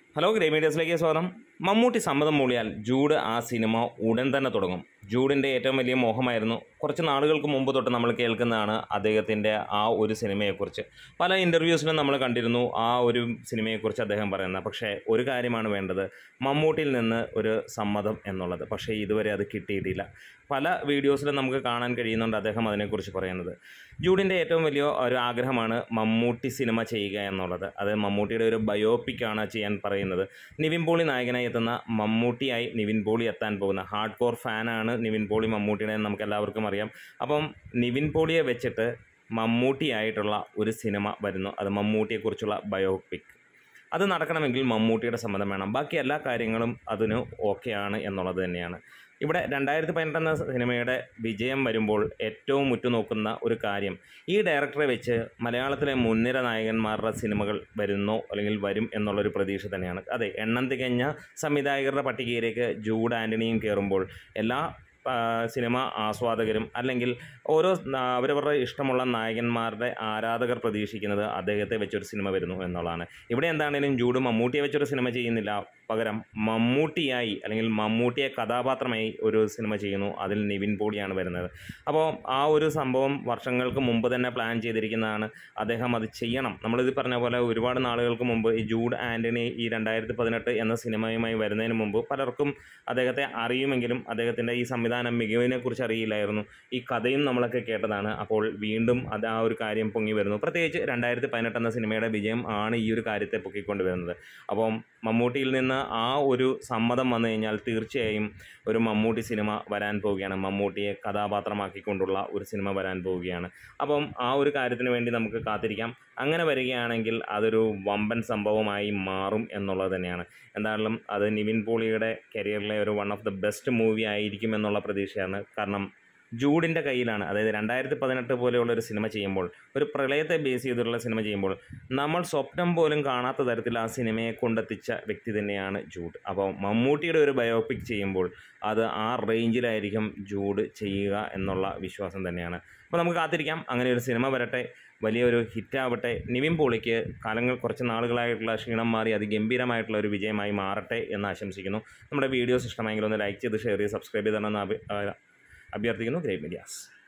hello grey മീഡിയസിലേക്ക് സ്വാഗതം മമ്മൂട്ടി സമ്മതം മൂളിയാൽ Jude ആ സിനിമ ഉടൻ തന്നെ തുടങ്ങും ജൂഡിൻ്റെ ഏറ്റവും വലിയ മോഹമായിരുന്നു കുറച്ച് നാളുകൾക്ക് മുമ്പ് തൊട്ട് നമ്മൾ കേൾക്കുന്നതാണ് അദ്ദേഹത്തിൻ്റെ ആ ഒരു സിനിമയെക്കുറിച്ച് പല ഇൻ്റർവ്യൂസിലും നമ്മൾ കണ്ടിരുന്നു ആ ഒരു സിനിമയെക്കുറിച്ച് അദ്ദേഹം പറയുന്നത് പക്ഷേ ഒരു കാര്യമാണ് വേണ്ടത് മമ്മൂട്ടിയിൽ നിന്ന് ഒരു സമ്മതം എന്നുള്ളത് പക്ഷേ ഇതുവരെ അത് കിട്ടിയിട്ടില്ല പല വീഡിയോസിലും നമുക്ക് കാണാൻ കഴിയുന്നുണ്ട് അദ്ദേഹം അതിനെക്കുറിച്ച് പറയുന്നത് ജൂഡിൻ്റെ ഏറ്റവും വലിയ ഒരു ആഗ്രഹമാണ് മമ്മൂട്ടി സിനിമ ചെയ്യുക എന്നുള്ളത് അത് മമ്മൂട്ടിയുടെ ഒരു ബയോപിക്കാണ് ചെയ്യാൻ പറയുന്നത് നിവിൻ പോളി നായകനായി എത്തുന്ന മമ്മൂട്ടിയായി നിവിൻ പോളി എത്താൻ പോകുന്ന ഹാർഡ് കോർ ഫാനാണ് നിവിൻ പോളി മമ്മൂട്ടിയുടെ എന്ന് നമുക്ക് എല്ലാവർക്കും അറിയാം അപ്പം നിവിൻ പോളിയെ വെച്ചിട്ട് മമ്മൂട്ടിയായിട്ടുള്ള ഒരു സിനിമ വരുന്നു അത് മമ്മൂട്ടിയെക്കുറിച്ചുള്ള ബയോപിക് അത് നടക്കണമെങ്കിൽ മമ്മൂട്ടിയുടെ സമ്മതം വേണം ബാക്കി എല്ലാ കാര്യങ്ങളും അതിന് ഓക്കെയാണ് എന്നുള്ളത് തന്നെയാണ് ഇവിടെ രണ്ടായിരത്തി പതിനെട്ട് എന്ന സിനിമയുടെ വിജയം വരുമ്പോൾ ഏറ്റവും ഉറ്റുനോക്കുന്ന ഒരു കാര്യം ഈ ഡയറക്ടറെ വെച്ച് മലയാളത്തിലെ മുൻനിര നായകന്മാരുടെ സിനിമകൾ വരുന്നോ അല്ലെങ്കിൽ വരും എന്നുള്ളൊരു പ്രതീക്ഷ തന്നെയാണ് അതെ എണ്ണം തികഞ്ഞ സംവിധായകരുടെ പട്ടികയിലേക്ക് ജൂഡ് ആൻ്റണിയും കയറുമ്പോൾ എല്ലാ ആ, സിനിമ ആസ്വാദകരും അല്ലെങ്കിൽ ഓരോ ന- അവരവരുടെ ഇഷ്ടമുള്ള നായകന്മാരുടെ ആരാധകർ പ്രതീക്ഷിക്കുന്നത് അദ്ദേഹത്തെ വെച്ചൊരു സിനിമ വരുന്നു എന്നുള്ളതാണ് ഇവിടെ എന്താണെങ്കിലും ജൂഡ് മമ്മൂട്ടിയെ വെച്ചൊരു സിനിമ ചെയ്യുന്നില്ല പകരം മമ്മൂട്ടിയായി അല്ലെങ്കിൽ മമ്മൂട്ടിയെ കഥാപാത്രമായി ഒരു സിനിമ ചെയ്യുന്നു അതിൽ നിവിൻ പോളിയാണ് വരുന്നത് അപ്പോൾ ആ ഒരു സംഭവം വർഷങ്ങൾക്ക് മുമ്പ് തന്നെ പ്ലാൻ ചെയ്തിരിക്കുന്നതാണ് അദ്ദേഹം അത് ചെയ്യണം നമ്മളിത് പറഞ്ഞ പോലെ ഒരുപാട് നാളുകൾക്ക് മുമ്പ് ഈ ജൂഡ് ആൻ്റണി ഈ രണ്ടായിരത്തി പതിനെട്ട് എന്ന സിനിമയുമായി വരുന്നതിന് മുമ്പ് പലർക്കും അദ്ദേഹത്തെ അറിയുമെങ്കിലും അദ്ദേഹത്തിൻ്റെ ഈ സംവിധാനം മികവിനെക്കുറിച്ച് അറിയില്ലായിരുന്നു ഈ കഥയും നമ്മളൊക്കെ കേട്ടതാണ് അപ്പോൾ വീണ്ടും അത് ആ ഒരു കാര്യം പൊങ്ങി വരുന്നു പ്രത്യേകിച്ച് രണ്ടായിരത്തി പതിനെട്ട് എന്ന സിനിമയുടെ വിജയം ആണ് ഈ ഒരു കാര്യത്തെ പൊക്കിക്കൊണ്ട് വരുന്നത് അപ്പം മമ്മൂട്ടിയിൽ നിന്ന് ആ ഒരു സമ്മതം വന്നു കഴിഞ്ഞാൽ തീർച്ചയായും ഒരു മമ്മൂട്ടി സിനിമ വരാൻ പോവുകയാണ് മമ്മൂട്ടിയെ കഥാപാത്രമാക്കിക്കൊണ്ടുള്ള ഒരു സിനിമ വരാൻ പോവുകയാണ് അപ്പം ആ ഒരു കാര്യത്തിന് വേണ്ടി നമുക്ക് കാത്തിരിക്കാം അങ്ങനെ വരികയാണെങ്കിൽ അതൊരു വമ്പൻ സംഭവമായി മാറും എന്നുള്ളത് തന്നെയാണ് എന്തായാലും അത് നിവിൻ പോളിയുടെ കരിയറിലെ ഒരു one of the best movie ആയിരിക്കും എന്നുള്ള പ്രതീക്ഷയാണ് കാരണം ജൂഡിൻ്റെ കയ്യിലാണ് അതായത് രണ്ടായിരത്തി പതിനെട്ട് പോലെയുള്ള ഒരു സിനിമ ചെയ്യുമ്പോൾ ഒരു പ്രളയത്തെ ബേസ് ചെയ്തിട്ടുള്ള സിനിമ ചെയ്യുമ്പോൾ നമ്മൾ സ്വപ്നം പോലും കാണാത്ത തരത്തിൽ ആ സിനിമയെ കൊണ്ടെത്തിച്ച വ്യക്തി തന്നെയാണ് ജൂഡ് അപ്പോൾ മമ്മൂട്ടിയുടെ ഒരു ബയോപിക് ചെയ്യുമ്പോൾ അത് ആ റേഞ്ചിലായിരിക്കും ജൂഡ് ചെയ്യുക എന്നുള്ള വിശ്വാസം തന്നെയാണ് അപ്പോൾ നമുക്ക് കാത്തിരിക്കാം അങ്ങനെ ഒരു സിനിമ വരട്ടെ വലിയൊരു ഹിറ്റാവട്ടെ നിവിൻ പോളിക്ക് കാലങ്ങൾ കുറച്ച് നാളുകളായിട്ടുള്ള ക്ഷീണം മാറി അതിഗംഭീരമായിട്ടുള്ള ഒരു വിജയമായി മാറട്ടെ എന്ന് ആശംസിക്കുന്നു നമ്മുടെ വീഡിയോസ് ഇഷ്ടമായെങ്കിൽ ഒന്ന് ലൈക്ക് ചെയ്ത് ഷെയർ ചെയ്ത് സബ്സ്ക്രൈബ് ചെയ്തണമെന്ന് അഭി- ആ, അഭ്യർത്ഥിക്കുന്നു ഗ്രേറ്റ് മീഡിയാസ്